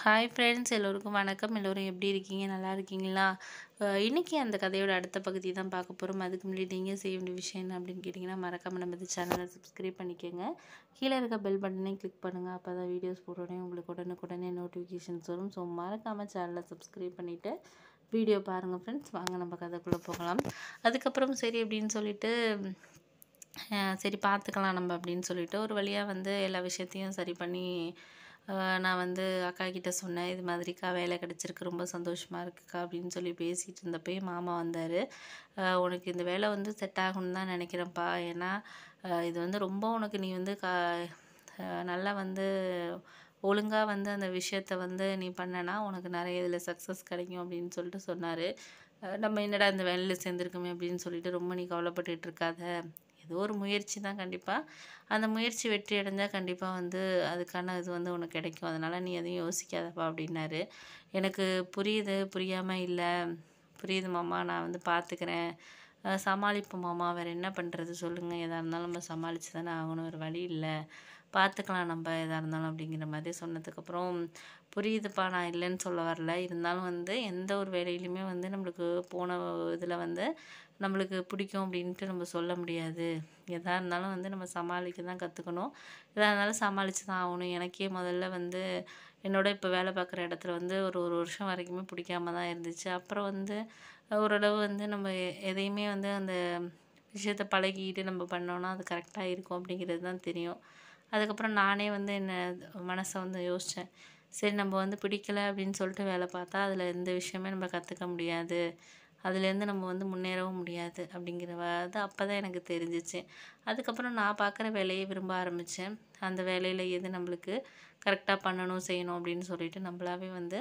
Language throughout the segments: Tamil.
ஹாய் ஃப்ரெண்ட்ஸ் எல்லோருக்கும் வணக்கம் எல்லோரும் எப்படி இருக்கீங்க நல்லா இருக்கீங்களா அஹ் இன்னைக்கு அந்த கதையோட அடுத்த பகுதி தான் பார்க்க போகிறோம் அதுக்கு முன்னாடி நீங்கள் செய்ய வேண்டிய விஷயம் என்ன அப்படின்னு கேட்டிங்கன்னா மறக்காமல் நம்ம சேனலை சப்ஸ்கிரைப் பண்ணிக்கோங்க கீழே இருக்க பெல் பட்டனையும் கிளிக் பண்ணுங்கள் அப்போ தான் வீடியோஸ் போட்டோடனே உங்களுக்கு உடனுக்குடனே நோட்டிஃபிகேஷன்ஸ் வரும் ஸோ மறக்காமல் சேனலை சப்ஸ்கிரைப் பண்ணிவிட்டு வீடியோ பாருங்கள் ஃப்ரெண்ட்ஸ் வாங்க நம்ம கதைக்குள்ளே போகலாம் அதுக்கப்புறம் சரி அப்படின்னு சொல்லிட்டு அஹ் சரி பார்த்துக்கலாம் நம்ம அப்படின்னு சொல்லிட்டு ஒரு வழியாக வந்து எல்லா விஷயத்தையும் சரி பண்ணி அஹ் நான் வந்து அக்கா கிட்ட சொன்னேன் இது மாதிரிக்கா வேலை கிடச்சிருக்கு ரொம்ப சந்தோஷமாக இருக்குக்கா அப்படின்னு சொல்லி பேசிகிட்டு இருந்தப்பயே மாமா வந்தார் உனக்கு இந்த வேலை வந்து செட் ஆகும்னு தான் நினைக்கிறேன்ப்பா ஏன்னா அஹ் இது வந்து ரொம்ப உனக்கு நீ வந்து கா அஹ் நல்லா வந்து ஒழுங்காக வந்து அந்த விஷயத்த வந்து நீ பண்ணனா உனக்கு நிறைய இதில் சக்ஸஸ் கிடைக்கும் அப்படின்னு சொல்லிட்டு சொன்னார் நம்ம என்னடா இந்த வேலையில் சேர்ந்துருக்கோமே அப்படின்னு சொல்லிட்டு ரொம்ப நீ கவலைப்பட்டுட்டு இருக்காத ஏதோ ஒரு முயற்சி தான் கண்டிப்பாக அந்த முயற்சி வெற்றி அடைஞ்சால் கண்டிப்பாக வந்து அதுக்கான இது வந்து உனக்கு கிடைக்கும் அதனால் நீ எதையும் யோசிக்காதப்பா அப்படின்னாரு எனக்கு புரியுது புரியாமல் இல்லை புரியுது மாமா நான் வந்து பார்த்துக்கிறேன் அஹ் சமாளிப்போம் மாமா வேறு என்ன பண்ணுறது சொல்லுங்கள் எதாக இருந்தாலும் நம்ம சமாளித்து தானே ஆகணும் வேறு வழி இல்லை பார்த்துக்கலாம் நம்ம எதாக இருந்தாலும் அப்படிங்கிற மாதிரி சொன்னதுக்கப்புறம் புரியுதுப்பா நான் இல்லைன்னு சொல்ல வரல இருந்தாலும் வந்து எந்த ஒரு வேலையிலையுமே வந்து நம்மளுக்கு போன இதில் வந்து நம்மளுக்கு பிடிக்கும் அப்படின்ட்டு நம்ம சொல்ல முடியாது எதாக இருந்தாலும் வந்து நம்ம சமாளிக்க தான் கற்றுக்கணும் எதாக இருந்தாலும் சமாளித்து தான் ஆகணும் எனக்கே முதல்ல வந்து என்னோட இப்போ வேலை பார்க்குற இடத்துல வந்து ஒரு ஒரு வருஷம் வரைக்குமே பிடிக்காம தான் இருந்துச்சு அப்புறம் வந்து ஓரளவு வந்து நம்ம எ- எதையுமே வந்து அந்த விஷயத்த பழகிட்டு நம்ம பண்ணோன்னா அது கரெக்டாக இருக்கும் அப்படிங்கிறது தான் தெரியும் அதுக்கப்புறம் நானே வந்து என்ன மனசை வந்து யோசித்தேன் சரி நம்ம வந்து பிடிக்கல அப்படின்னு சொல்லிட்டு வேலை பார்த்தா அதில் எந்த விஷயமே நம்ம கற்றுக்க முடியாது அதுலேருந்து நம்ம வந்து முன்னேறவும் முடியாது அப்படிங்கிறது அப்போ தான் எனக்கு தெரிஞ்சிச்சு அதுக்கப்புறம் நான் பார்க்குற வேலையை விரும்ப ஆரம்பித்தேன் அந்த வேலையில் எது நம்மளுக்கு கரெக்டாக பண்ணணும் செய்யணும் அப்படின்னு சொல்லிட்டு நம்மளாவே வந்து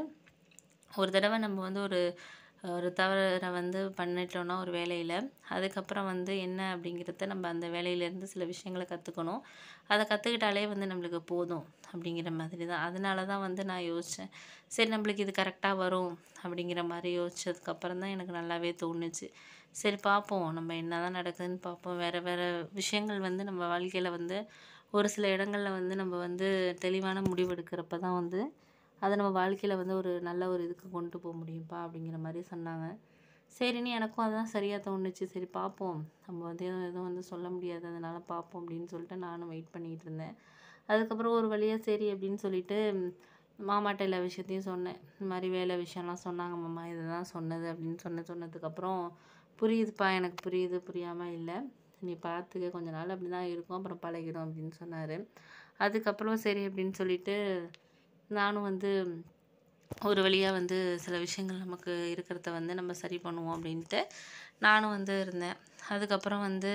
ஒரு தடவை நம்ம வந்து ஒரு ஒரு தவறை வந்து பண்ணிட்டோம்னா ஒரு வேலையில் அதுக்கப்புறம் வந்து என்ன அப்படிங்கிறத நம்ம அந்த வேலையிலேருந்து சில விஷயங்களை கற்றுக்கணும் அதை கற்றுக்கிட்டாலே வந்து நம்மளுக்கு போதும் அப்படிங்கிற மாதிரி தான் அதனால தான் வந்து நான் யோசித்தேன் சரி நம்மளுக்கு இது கரெக்டாக வரும் அப்படிங்கிற மாதிரி யோசிச்சதுக்கப்புறம் தான் எனக்கு நல்லாவே தோணுச்சு சரி பார்ப்போம் நம்ம என்ன தான் நடக்குதுன்னு பார்ப்போம் வேறு வேறு விஷயங்கள் வந்து நம்ம வாழ்க்கையில் வந்து ஒரு சில இடங்களில் வந்து நம்ம வந்து தெளிவான முடிவு எடுக்கிறப்ப தான் வந்து அதை நம்ம வாழ்க்கையில் வந்து ஒரு நல்ல ஒரு இதுக்கு கொண்டு போக முடியும்ப்பா அப்படிங்கிற மாதிரி சொன்னாங்க சரின்னு எனக்கும் அதுதான் சரியாக தோணுச்சு சரி பார்ப்போம் நம்ம வந்து எதுவும் எதுவும் வந்து சொல்ல முடியாது அதனால பார்ப்போம் அப்படின்னு சொல்லிட்டு நானும் வெயிட் பண்ணிகிட்டு இருந்தேன் அதுக்கப்புறம் ஒரு வழியாக சரி அப்படின்னு சொல்லிட்டு ம், மாமாட்ட எல்லா விஷயத்தையும் சொன்னேன் இந்த மாதிரி வேலை விஷயம்லாம் சொன்னாங்க மாமா இதுதான் சொன்னது அப்படின்னு சொன்ன சொன்னதுக்கப்புறம் புரியுதுப்பா எனக்கு புரியுது புரியாமல் இல்லை நீ பார்த்துக்க கொஞ்ச நாள் அப்படி தான் இருக்கும் அப்புறம் பழகிடும் அப்படின்னு சொன்னார் அதுக்கப்புறம் சரி அப்படின்னு சொல்லிட்டு நானும் வந்து ஒரு வழியாக வந்து சில விஷயங்கள் நமக்கு இருக்கிறத வந்து நம்ம சரி பண்ணுவோம் அப்படின்ட்டு நானும் வந்து இருந்தேன் அதுக்கப்புறம் வந்து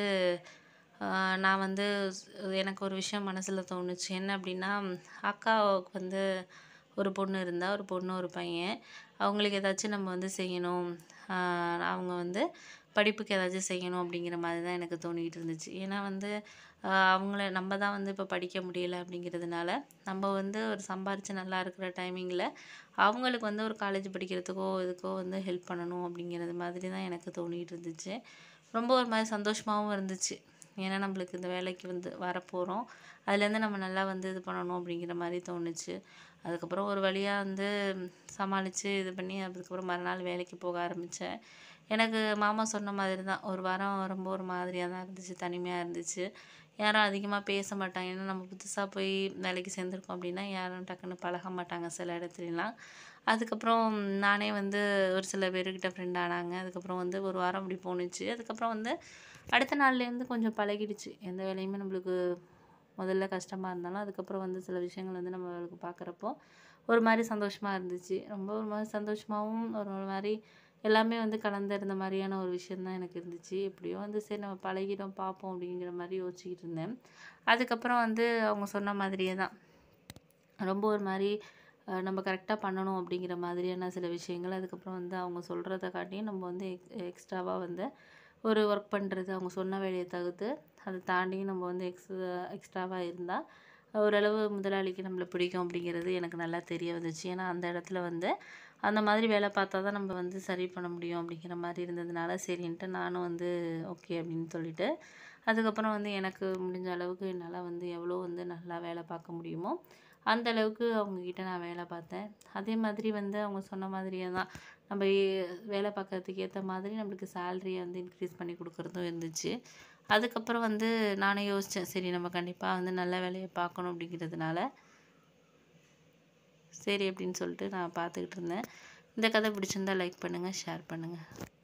ஆஹ், நான் வந்து ஸ்- எனக்கு ஒரு விஷயம் மனசில் தோணுச்சு என்ன அப்படின்னா அக்காவுக்கு வந்து ஒரு பொண்ணு இருந்தால் ஒரு பொண்ணு ஒரு பையன் அவங்களுக்கு ஏதாச்சும் நம்ம வந்து செய்யணும் ஆஹ், அவங்க வந்து படிப்புக்கு ஏதாச்சும் செய்யணும் அப்படிங்கிற மாதிரி தான் எனக்கு தோணிக்கிட்டு இருந்துச்சு ஏன்னா வந்து ஆஹ், அவங்கள நம்ம தான் வந்து இப்போ படிக்க முடியல அப்படிங்கிறதுனால நம்ம வந்து ஒரு சம்பாரித்து நல்லா இருக்கிற டைமிங்கில் அவங்களுக்கு வந்து ஒரு காலேஜ் படிக்கிறதுக்கோ இதுக்கோ வந்து ஹெல்ப் பண்ணணும் அப்படிங்கிறது மாதிரி தான் எனக்கு தோணிகிட்டு இருந்துச்சு ரொம்ப ஒரு மாதிரி சந்தோஷமாகவும் இருந்துச்சு ஏன்னா நம்மளுக்கு இந்த வேலைக்கு வந்து வரப்போகிறோம் அதுலேருந்து நம்ம நல்லா வந்து இது பண்ணணும் அப்படிங்கிற மாதிரி தோணுச்சு அதுக்கப்புறம் ஒரு வழியாக வந்து சமாளித்து இது பண்ணி அதுக்கப்புறம் மறுநாள் வேலைக்கு போக ஆரம்பித்தேன் எனக்கு மாமா சொன்ன மாதிரி தான் ஒரு வாரம் ரொம்ப ஒரு மாதிரியாக தான் இருந்துச்சு தனிமையாக இருந்துச்சு யாரும் அதிகமாக பேச மாட்டாங்க ஏன்னா நம்ம புதுசாக போய் வேலைக்கு சேர்ந்துருக்கோம் அப்படின்னா யாரும் டக்குன்னு பழக மாட்டாங்க சில இடத்துலலாம் அதுக்கப்புறம் நானே வந்து ஒரு சில பேர்கிட்ட ஃப்ரெண்ட் ஆனாங்க அதுக்கப்புறம் வந்து ஒரு வாரம் அப்படி போணுச்சு அதுக்கப்புறம் வந்து அடுத்த நாள்லேருந்து கொஞ்சம் பழகிடுச்சு எந்த வேலையுமே நம்மளுக்கு முதல்ல கஷ்டமாக இருந்தாலும் அதுக்கப்புறம் வந்து சில விஷயங்கள் வந்து நம்மளுக்கு பார்க்குறப்போ ஒரு மாதிரி சந்தோஷமாக இருந்துச்சு ரொம்ப ஒரு மாதிரி சந்தோஷமாகவும் ஒரு ஒரு மாதிரி எல்லாமே வந்து கலந்திருந்த மாதிரியான ஒரு விஷயந்தான் எனக்கு இருந்துச்சு எப்படியோ வந்து சரி நம்ம பழகிடும் பார்ப்போம் அப்படிங்கிற மாதிரி யோசிச்சுக்கிட்டு இருந்தேன் அதுக்கப்புறம் வந்து அவங்க சொன்ன மாதிரியே தான் ரொம்ப ஒரு மாதிரி அஹ், நம்ம கரெக்டாக பண்ணணும் அப்படிங்கிற மாதிரியான சில விஷயங்கள் அதுக்கப்புறம் வந்து அவங்க சொல்கிறத காட்டியும் நம்ம வந்து எக் எக்ஸ்ட்ராவாக வந்து ஒரு ஒர்க் பண்ணுறது அவங்க சொன்ன வேலையை தவிர்த்து அதை தாண்டியும் நம்ம வந்து எக்ஸ் எக்ஸ்ட்ராவாக இருந்தால் ஓரளவு முதலாளிக்கு நம்மளை பிடிக்கும் அப்படிங்கிறது எனக்கு நல்லா தெரிய வந்துச்சு ஏன்னா அந்த இடத்துல வந்து அந்த மாதிரி வேலை பார்த்தா தான் நம்ம வந்து சரி பண்ண முடியும் அப்படிங்கிற மாதிரி இருந்ததுனால சரின்ட்டு நானும் வந்து ஓகே அப்படின்னு சொல்லிட்டு அதுக்கப்புறம் வந்து எனக்கு முடிஞ்ச அளவுக்கு என்னால் வந்து எவ்வளோ வந்து நல்லா வேலை பார்க்க முடியுமோ அந்த அளவுக்கு அவங்கக்கிட்ட நான் வேலை பார்த்தேன் அதே மாதிரி வந்து அவங்க சொன்ன மாதிரியே தான் நம்ம வேலை பார்க்கறதுக்கு ஏற்ற மாதிரி நம்மளுக்கு சேலரியை வந்து இன்க்ரீஸ் பண்ணி கொடுக்குறதும் இருந்துச்சு அதுக்கப்புறம் வந்து நானே யோசித்தேன் சரி நம்ம கண்டிப்பாக வந்து நல்ல வேலையை பார்க்கணும் அப்படிங்கிறதுனால சரி அப்படின்னு சொல்லிட்டு நான் பார்த்துக்கிட்டு இருந்தேன் இந்த கதை பிடிச்சிருந்தா லைக் பண்ணுங்கள் ஷேர் பண்ணுங்கள்